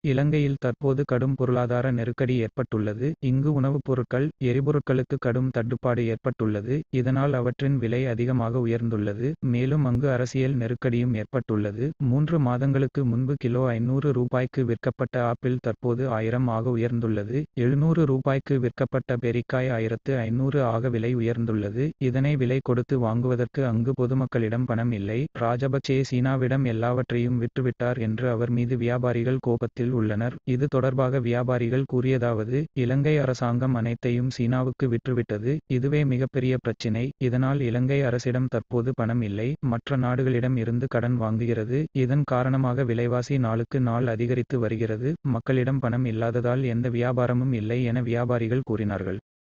இலங்கையில் தற்போது கடும் பொருளாதார நெருக்கடி ஏற்பட்டுள்ளது இங்கு உணவுப் பொருட்கள் எரிபொருட்களுக்கு கடும் தட்டுப்பாடு ஏற்பட்டுள்ளது இதனால் அவற்றின் விலை அதிகமாக உயர்ந்துள்ளது மேலும் அங்கு அரசியல் நெருக்கடியும் ஏற்பட்டுள்ளது மூன்று மாதங்களுக்கு முன்பு கிலோ ஐநூறு ரூபாய்க்கு விற்கப்பட்ட ஆப்பிள் தற்போது ஆயிரம் ஆக உயர்ந்துள்ளது எழுநூறு ரூபாய்க்கு விற்கப்பட்ட பெரிக்காய் ஆயிரத்து ஐநூறு ஆக விலை உயர்ந்துள்ளது இதனை விலை கொடுத்து வாங்குவதற்கு அங்கு பொதுமக்களிடம் பணம் இல்லை ராஜபக்சே சீனாவிடம் எல்லாவற்றையும் விற்றுவிட்டார் என்று அவர் மீது வியாபாரிகள் கோபத்தில் உள்ளனர் இது தொடர்பாக வியாபாரிகள் கூறியதாவது இலங்கை அரசாங்கம் அனைத்தையும் சீனாவுக்கு விற்றுவிட்டது இதுவே மிகப்பெரிய பிரச்சினை இதனால் இலங்கை அரசிடம் தற்போது பணம் இல்லை மற்ற நாடுகளிடம் இருந்து கடன் வாங்குகிறது இதன் காரணமாக விலைவாசி நாளுக்கு நாள் அதிகரித்து வருகிறது மக்களிடம் பணம் இல்லாததால் எந்த வியாபாரமும் இல்லை என வியாபாரிகள் கூறினார்கள்